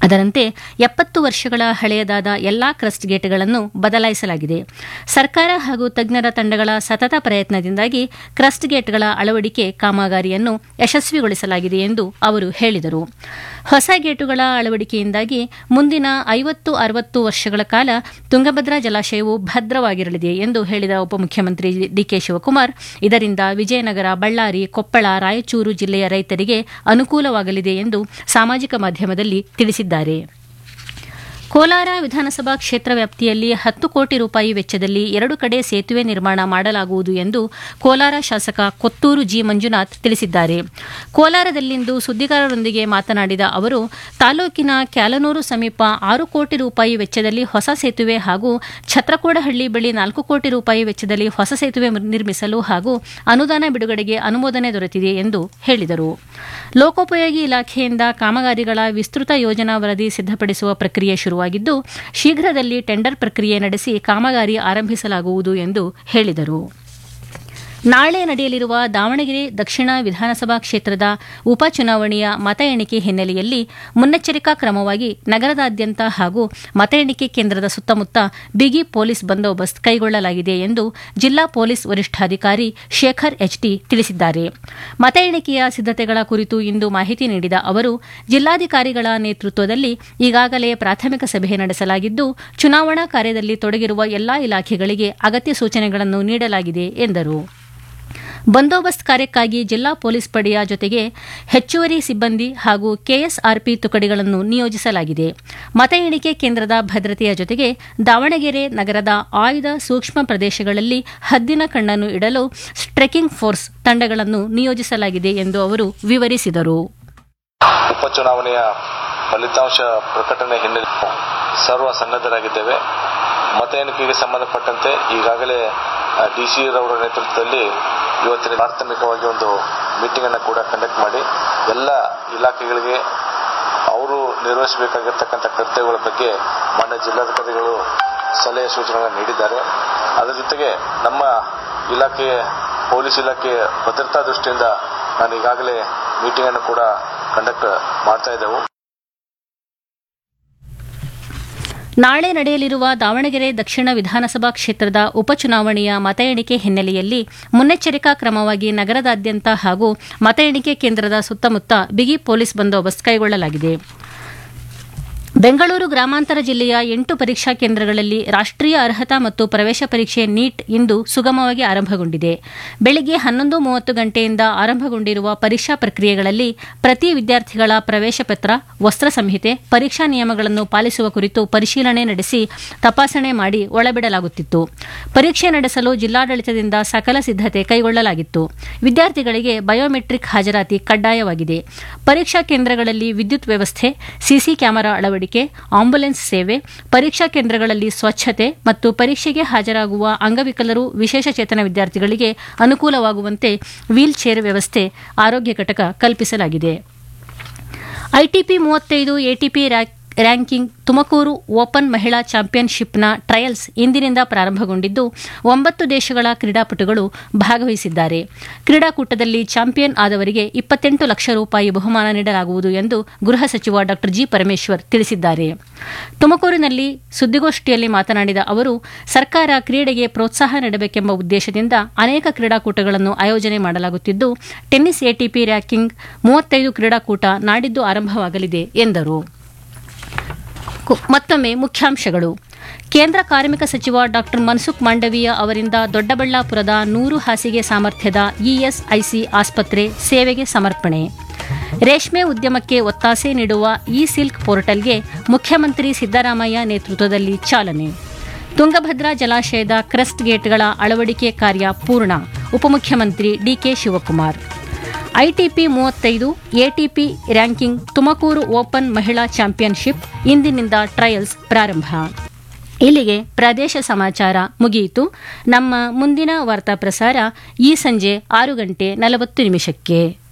ಅದರಂತೆ ಎಪ್ಪತ್ತು ವರ್ಷಗಳ ಹಳೆಯದಾದ ಎಲ್ಲಾ ಕ್ರಸ್ಟ್ ಗೇಟ್ಗಳನ್ನು ಬದಲಾಯಿಸಲಾಗಿದೆ ಸರ್ಕಾರ ಹಾಗೂ ತಜ್ಞರ ತಂಡಗಳ ಸತತ ಪ್ರಯತ್ನದಿಂದಾಗಿ ಕ್ರಸ್ಟ್ ಗೇಟ್ಗಳ ಅಳವಡಿಕೆ ಕಾಮಗಾರಿಯನ್ನು ಯಶಸ್ವಿಗೊಳಿಸಲಾಗಿದೆ ಎಂದು ಅವರು ಹೇಳಿದರು ಹೊಸ ಗೇಟುಗಳ ಅಳವಡಿಕೆಯಿಂದಾಗಿ ಮುಂದಿನ ಐವತ್ತು ಅರವತ್ತು ವರ್ಷಗಳ ಕಾಲ ತುಂಗಭದ್ರಾ ಜಲಾಶಯವು ಭದ್ರವಾಗಿರಲಿದೆ ಎಂದು ಹೇಳಿದ ಉಪಮುಖ್ಯಮಂತ್ರಿ ಡಿಕೆ ಶಿವಕುಮಾರ್ ಇದರಿಂದ ವಿಜಯನಗರ ಬಳ್ಳಾರಿ ಕೊಪ್ಪಳ ರಾಯಚೂರು ಜಿಲ್ಲೆಯ ರೈತರಿಗೆ ಅನುಕೂಲವಾಗಲಿದೆ ಎಂದು ಸಾಮಾಜಿಕ ಮಾಧ್ಯಮದಲ್ಲಿ ತಿಳಿಸಿದ್ದಾರೆ ಕೋಲಾರ ವಿಧಾನಸಭಾ ಕ್ಷೇತ್ರ ವ್ಯಾಪ್ತಿಯಲ್ಲಿ ಹತ್ತು ಕೋಟಿ ರೂಪಾಯಿ ವೆಚ್ಚದಲ್ಲಿ ಎರಡು ಕಡೆ ಸೇತುವೆ ನಿರ್ಮಾಣ ಮಾಡಲಾಗುವುದು ಎಂದು ಕೋಲಾರ ಶಾಸಕ ಕೊತ್ತೂರು ಜಿ ಮಂಜುನಾಥ್ ತಿಳಿಸಿದ್ದಾರೆ ಕೋಲಾರದಲ್ಲಿಂದು ಸುದ್ದಿಗಾರರೊಂದಿಗೆ ಮಾತನಾಡಿದ ಅವರು ತಾಲೂಕಿನ ಕ್ಯಾಲನೂರು ಸಮೀಪ ಆರು ಕೋಟಿ ರೂಪಾಯಿ ವೆಚ್ಚದಲ್ಲಿ ಹೊಸ ಸೇತುವೆ ಹಾಗೂ ಛತ್ರಕೋಡಹಳ್ಳಿ ಬಳಿ ನಾಲ್ಕು ಕೋಟಿ ರೂಪಾಯಿ ವೆಚ್ಚದಲ್ಲಿ ಹೊಸ ಸೇತುವೆ ನಿರ್ಮಿಸಲು ಹಾಗೂ ಅನುದಾನ ಬಿಡುಗಡೆಗೆ ಅನುಮೋದನೆ ದೊರೆತಿದೆ ಎಂದು ಹೇಳಿದರು ಲೋಕೋಪಯೋಗಿ ಇಲಾಖೆಯಿಂದ ಕಾಮಗಾರಿಗಳ ವಿಸ್ತೃತ ಯೋಜನಾ ವರದಿ ಸಿದ್ದಪಡಿಸುವ ಪ್ರಕ್ರಿಯೆ ಶುರುವಾಗಿದ್ದು ಶೀಘ್ರದಲ್ಲಿ ಟೆಂಡರ್ ಪ್ರಕ್ರಿಯೆ ನಡೆಸಿ ಕಾಮಗಾರಿ ಆರಂಭಿಸಲಾಗುವುದು ಎಂದು ಹೇಳಿದರು ನಾಳೆ ನಡೆಯಲಿರುವ ದಾವಣಗೆರೆ ದಕ್ಷಿಣ ವಿಧಾನಸಭಾ ಕ್ಷೇತ್ರದ ಉಪಚುನಾವಣೆಯ ಮತ ಎಣಿಕೆ ಹಿನ್ನೆಲೆಯಲ್ಲಿ ಮುನ್ನೆಚ್ಚರಿಕಾ ಕ್ರಮವಾಗಿ ನಗರದಾದ್ಯಂತ ಹಾಗೂ ಮತ ಎಣಿಕೆ ಕೇಂದ್ರದ ಸುತ್ತಮುತ್ತ ಬಿಗಿ ಪೊಲೀಸ್ ಬಂದೋಬಸ್ತ್ ಕೈಗೊಳ್ಳಲಾಗಿದೆ ಎಂದು ಜಿಲ್ಲಾ ಪೊಲೀಸ್ ವರಿಷ್ಠಾಧಿಕಾರಿ ಶೇಖರ್ ಎಚ್ಟಿ ತಿಳಿಸಿದ್ದಾರೆ ಮತ ಎಣಿಕೆಯ ಸಿದ್ದತೆಗಳ ಕುರಿತು ಇಂದು ಮಾಹಿತಿ ನೀಡಿದ ಅವರು ಜಿಲ್ಲಾಧಿಕಾರಿಗಳ ನೇತೃತ್ವದಲ್ಲಿ ಈಗಾಗಲೇ ಪ್ರಾಥಮಿಕ ಸಭೆ ನಡೆಸಲಾಗಿದ್ದು ಚುನಾವಣಾ ಕಾರ್ಯದಲ್ಲಿ ತೊಡಗಿರುವ ಎಲ್ಲಾ ಇಲಾಖೆಗಳಿಗೆ ಅಗತ್ಯ ಸೂಚನೆಗಳನ್ನು ನೀಡಲಾಗಿದೆ ಎಂದರು ಬಂದೋಬಸ್ತ್ ಕಾರ್ಯಕ್ಕಾಗಿ ಜಿಲ್ಲಾ ಪೊಲೀಸ್ ಪಡೆಯ ಜೊತೆಗೆ ಹೆಚ್ಚುವರಿ ಸಿಬ್ಬಂದಿ ಹಾಗೂ ಕೆಎಸ್ಆರ್ಪಿ ತುಕಡಿಗಳನ್ನು ನಿಯೋಜಿಸಲಾಗಿದೆ ಮತ ಎಣಿಕೆ ಕೇಂದ್ರದ ಭದ್ರತೆಯ ಜೊತೆಗೆ ದಾವಣಗೆರೆ ನಗರದ ಆಯ್ದ ಸೂಕ್ಷ್ಮ ಪ್ರದೇಶಗಳಲ್ಲಿ ಹದ್ದಿನ ಕಣ್ಣನ್ನು ಇಡಲು ಟ್ರೆಕಿಂಗ್ ಫೋರ್ಸ್ ತಂಡಗಳನ್ನು ನಿಯೋಜಿಸಲಾಗಿದೆ ಎಂದು ಅವರು ವಿವರಿಸಿದರು ಉಪಚುನಾವಣೆಯ ಫಲಿತಾಂಶ ಪ್ರಕಟಣೆ ಹಿನ್ನೆಲೆ ಸರ್ವ ಸನ್ನದ್ಧರಾಗಿದ್ದೇವೆ ಮತ ಎಣಿಕೆಗೆ ಸಂಬಂಧಪಟ್ಟಂತೆ ಈಗಾಗಲೇ ಡಿಸಿ ರವರ ನೇತೃತ್ವದಲ್ಲಿ ಇವತ್ತಿನ ಪ್ರಾಥಮಿಕವಾಗಿ ಒಂದು ಮೀಟಿಂಗ್ ಅನ್ನು ಕೂಡ ಕಂಡಕ್ಟ್ ಮಾಡಿ ಎಲ್ಲ ಇಲಾಖೆಗಳಿಗೆ ಅವರು ನಿರ್ವಹಿಸಬೇಕಾಗಿರ್ತಕ್ಕಂಥ ಕರ್ತವ್ಯಗಳ ಬಗ್ಗೆ ಮಾನ್ಯ ಜಿಲ್ಲಾಧಿಕಾರಿಗಳು ಸಲಹೆ ಸೂಚನೆಗಳನ್ನು ನೀಡಿದ್ದಾರೆ ಅದರ ಜೊತೆಗೆ ನಮ್ಮ ಇಲಾಖೆ ಪೊಲೀಸ್ ಇಲಾಖೆ ಭದ್ರತಾ ದೃಷ್ಟಿಯಿಂದ ನಾನು ಈಗಾಗಲೇ ಮೀಟಿಂಗ್ ಅನ್ನು ಕೂಡ ಕಂಡಕ್ಟ್ ಮಾಡ್ತಾ ಇದ್ದೆವು ನಾಳೆ ನಡೆಯಲಿರುವ ದಾವಣಗೆರೆ ದಕ್ಷಿಣ ವಿಧಾನಸಭಾ ಕ್ಷೇತ್ರದ ಉಪಚುನಾವಣೆಯ ಮತ ಎಣಿಕೆ ಹಿನ್ನೆಲೆಯಲ್ಲಿ ಮುನ್ನೆಚ್ಚರಿಕಾ ಕ್ರಮವಾಗಿ ನಗರದಾದ್ಯಂತ ಹಾಗೂ ಮತ ಎಣಿಕೆ ಕೇಂದ್ರದ ಸುತ್ತಮುತ್ತ ಬಿಗಿ ಪೊಲೀಸ್ ಬಂದೋಬಸ್ತ್ ಕೈಗೊಳ್ಳಲಾಗಿದೆ ಬೆಂಗಳೂರು ಗ್ರಾಮಾಂತರ ಜಿಲ್ಲೆಯ ಎಂಟು ಪರೀಕ್ಷಾ ಕೇಂದ್ರಗಳಲ್ಲಿ ರಾಷ್ಟೀಯ ಅರ್ಹತಾ ಮತ್ತು ಪ್ರವೇಶ ಪರೀಕ್ಷೆ ನೀಟ್ ಇಂದು ಸುಗಮವಾಗಿ ಆರಂಭಗೊಂಡಿದೆ ಬೆಳಗ್ಗೆ ಹನ್ನೊಂದು ಮೂವತ್ತು ಗಂಟೆಯಿಂದ ಆರಂಭಗೊಂಡಿರುವ ಪರೀಕ್ಷಾ ಪ್ರಕ್ರಿಯೆಗಳಲ್ಲಿ ಪ್ರತಿ ವಿದ್ಯಾರ್ಥಿಗಳ ಪ್ರವೇಶ ಪತ್ರ ವಸ್ತ್ರ ಸಂಹಿತೆ ಪರೀಕ್ಷಾ ನಿಯಮಗಳನ್ನು ಪಾಲಿಸುವ ಕುರಿತು ಪರಿಶೀಲನೆ ನಡೆಸಿ ತಪಾಸಣೆ ಮಾಡಿ ಒಳಬಿಡಲಾಗುತ್ತಿತ್ತು ಪರೀಕ್ಷೆ ನಡೆಸಲು ಜಿಲ್ಲಾಡಳಿತದಿಂದ ಸಕಲ ಸಿದ್ದತೆ ಕೈಗೊಳ್ಳಲಾಗಿತ್ತು ವಿದ್ಯಾರ್ಥಿಗಳಿಗೆ ಬಯೋಮೆಟ್ರಿಕ್ ಹಾಜರಾತಿ ಕಡ್ಡಾಯವಾಗಿದೆ ಪರೀಕ್ಷಾ ಕೇಂದ್ರಗಳಲ್ಲಿ ವಿದ್ಯುತ್ ವ್ಯವಸ್ಥೆ ಸಿಸಿ ಕ್ಯಾಮೆರಾ ಅಳವಡಿಕೆ ಆಂಬ್ಯುಲೆನ್ಸ್ ಸೇವೆ ಪರೀಕ್ಷಾ ಕೇಂದ್ರಗಳಲ್ಲಿ ಸ್ವಚ್ಛತೆ ಮತ್ತು ಪರೀಕ್ಷೆಗೆ ಹಾಜರಾಗುವ ಅಂಗವಿಕಲರು ವಿಶೇಷಚೇತನ ವಿದ್ಯಾರ್ಥಿಗಳಿಗೆ ಅನುಕೂಲವಾಗುವಂತೆ ವೀಲ್ ಚೇರ್ ವ್ಯವಸ್ಥೆ ಆರೋಗ್ಯ ಘಟಕ ಕಲ್ಪಿಸಲಾಗಿದೆ ಐಟಿಪಿ ಮೂವತ್ತೈದು ಎಟಿಪಿ ರ್ಯಾಂಕಿಂಗ್ ತುಮಕೂರು ಓಪನ್ ಮಹಿಳಾ ಚಾಂಪಿಯನ್ಶಿಪ್ನ ಟ್ರಯಲ್ಸ್ ಇಂದಿನಿಂದ ಪ್ರಾರಂಭಗೊಂಡಿದ್ದು ಒಂಬತ್ತು ದೇಶಗಳ ಕ್ರೀಡಾಪಟುಗಳು ಭಾಗವಹಿಸಿದ್ದಾರೆ ಕ್ರೀಡಾಕೂಟದಲ್ಲಿ ಚಾಂಪಿಯನ್ ಆದವರಿಗೆ ಇಪ್ಪತ್ತೆಂಟು ಲಕ್ಷ ರೂಪಾಯಿ ಬಹುಮಾನ ನೀಡಲಾಗುವುದು ಎಂದು ಗೃಹ ಸಚಿವ ಡಾ ಜಿ ಪರಮೇಶ್ವರ್ ತಿಳಿಸಿದ್ದಾರೆ ತುಮಕೂರಿನಲ್ಲಿ ಸುದ್ದಿಗೋಷ್ಠಿಯಲ್ಲಿ ಮಾತನಾಡಿದ ಅವರು ಸರ್ಕಾರ ಕ್ರೀಡೆಗೆ ಪ್ರೋತ್ಸಾಹ ನೀಡಬೇಕೆಂಬ ಉದ್ದೇಶದಿಂದ ಅನೇಕ ಕ್ರೀಡಾಕೂಟಗಳನ್ನು ಆಯೋಜನೆ ಮಾಡಲಾಗುತ್ತಿದ್ದು ಟೆನ್ನಿಸ್ ಎಟಿಪಿ ರ್ಯಾಂಕಿಂಗ್ ಮೂವತ್ತೈದು ಕ್ರೀಡಾಕೂಟ ನಾಡಿದ್ದು ಆರಂಭವಾಗಲಿದೆ ಎಂದರು ಮತ್ತೊಮ್ಮೆ ಮುಖ್ಯಾಂಶಗಳು ಕೇಂದ್ರ ಕಾರ್ಮಿಕ ಸಚಿವ ಡಾ ಮನ್ಸುಖ್ ಮಾಂಡವೀಯ ಅವರಿಂದ ದೊಡ್ಡಬಳ್ಳಾಪುರದ ನೂರು ಹಾಸಿಗೆ ಸಾಮರ್ಥ್ಯದ ಇಎಸ್ಐಸಿ ಆಸ್ಪತ್ರೆ ಸೇವೆಗೆ ಸಮರ್ಪಣೆ ರೇಷ್ಮೆ ಉದ್ಯಮಕ್ಕೆ ಒತ್ತಾಸೆ ನೀಡುವ ಇ ಸಿಲ್ಕ್ ಪೋರ್ಟಲ್ಗೆ ಮುಖ್ಯಮಂತ್ರಿ ಸಿದ್ದರಾಮಯ್ಯ ನೇತೃತ್ವದಲ್ಲಿ ಚಾಲನೆ ತುಂಗಭದ್ರಾ ಜಲಾಶಯದ ಕ್ರಸ್ಟ್ ಗೇಟ್ಗಳ ಅಳವಡಿಕೆ ಕಾರ್ಯ ಪೂರ್ಣ ಉಪಮುಖ್ಯಮಂತ್ರಿ ಡಿಕೆ ಶಿವಕುಮಾರ್ ಐಟಿಪಿ ಮೂವತ್ತೈದು ಎಟಿಪಿ ರ್ಯಾಂಕಿಂಗ್ ತುಮಕೂರು ಓಪನ್ ಮಹಿಳಾ ಚಾಂಪಿಯನ್ಶಿಪ್ ಇಂದಿನಿಂದ ಟ್ರಯಲ್ಸ್ ಪ್ರಾರಂಭ ಇಲ್ಲಿಗೆ ಪ್ರದೇಶ ಸಮಾಚಾರ ಮುಗಿಯಿತು ನಮ್ಮ ಮುಂದಿನ ವಾರ್ತಾ ಪ್ರಸಾರ ಈ ಸಂಜೆ ಆರು ಗಂಟೆ ನಲವತ್ತು ನಿಮಿಷಕ್ಕೆ